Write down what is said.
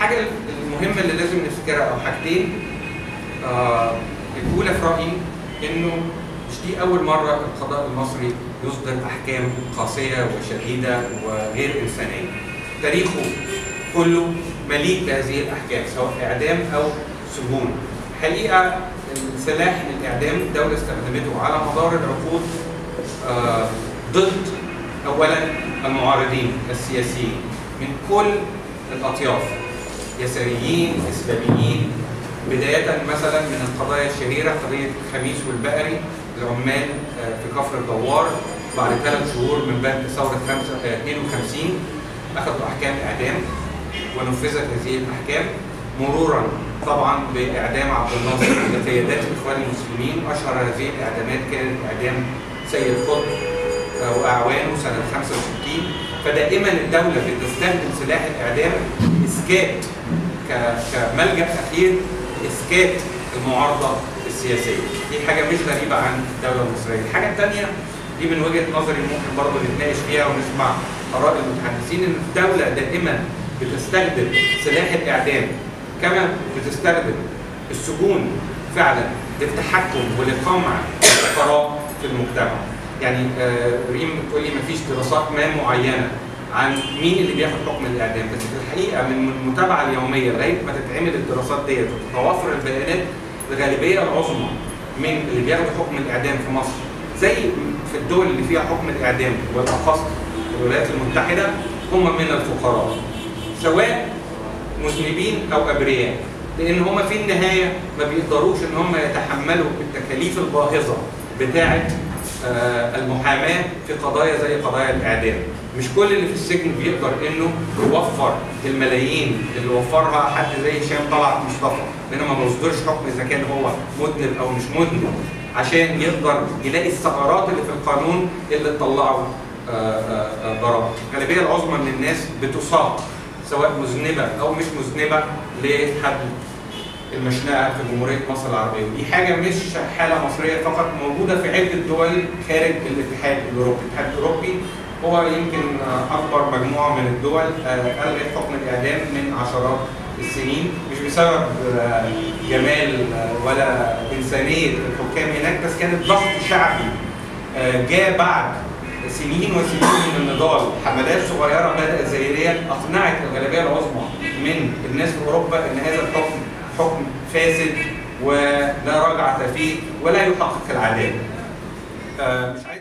الحاجه المهمه اللي لازم نفتكرها او حاجتين آه الاولى في رايي انه مش دي اول مره القضاء المصري يصدر احكام قاسيه وشديده وغير انسانيه تاريخه كله مليء بهذه الاحكام سواء اعدام او سجون حقيقه سلاح الاعدام الدوله استخدمته على مدار العقود آه ضد اولا المعارضين السياسيين من كل الاطياف يساريين اسلاميين بدايه مثلا من القضايا الشهيره قضيه الخميس والبقري العمال في كفر الدوار بعد ثلاث شهور من بعد ثوره 52 اخذوا احكام اعدام ونفذت هذه الاحكام مرورا طبعا باعدام عبد الناصر لقيادات الاخوان المسلمين واشهر هذه الاعدامات كانت اعدام سيد قطب واعوانه سنه 65 فدائما الدوله بتستخدم سلاح الاعدام اسكات كملجا اخير اسكات المعارضه السياسيه دي حاجه مش غريبه عن الدوله المصريه الحاجه الثانيه دي من وجهه نظري ممكن برضه نتناقش فيها ونسمع اراء المتحدثين ان الدوله دائما بتستخدم سلاح الاعدام كما بتستخدم السجون فعلا للتحكم ولقمع الفقراء في المجتمع يعني آه ريم بتقول لي مفيش دراسات ما معينه عن مين اللي بياخد حكم الاعدام بس في الحقيقه من المتابعه اليوميه لغايه ما تتعمل الدراسات ديت وتتوافر البيانات الغالبيه العظمى من اللي بياخدوا حكم الاعدام في مصر زي في الدول اللي فيها حكم الاعدام والاخص الولايات المتحده هم من الفقراء سواء مذنبين او ابرياء لان هم في النهايه ما بيقدروش ان هم يتحملوا التكاليف الباهظه بتاعه المحاماه في قضايا زي قضايا الاعدام مش كل اللي في السجن بيقدر انه يوفر الملايين اللي وفرها حد زي هشام طلعت مصطفى لانه ما بيصدرش حكم اذا كان هو مذنب او مش مذنب عشان يقدر يلاقي الثغرات اللي في القانون اللي تطلعه ضرائب الغالبيه العظمى من الناس بتساق سواء مذنبه او مش مذنبه لحد المشنقه في جمهوريه مصر العربيه ودي حاجه مش حاله مصريه فقط موجوده في عده دول خارج الاتحاد الاوروبي الاتحاد الاوروبي هو يمكن اكبر مجموعه من الدول الغت حكم الاعدام من عشرات السنين مش بسبب جمال ولا انسانيه الحكام هناك بس كانت ضغط شعبي جاء بعد سنين وسنين من النضال حملات صغيره بدات زائريا اقنعت الغالبيه العظمى من الناس في اوروبا ان هذا الحكم حكم فاسد ولا رجعه فيه ولا يحقق العداله. مش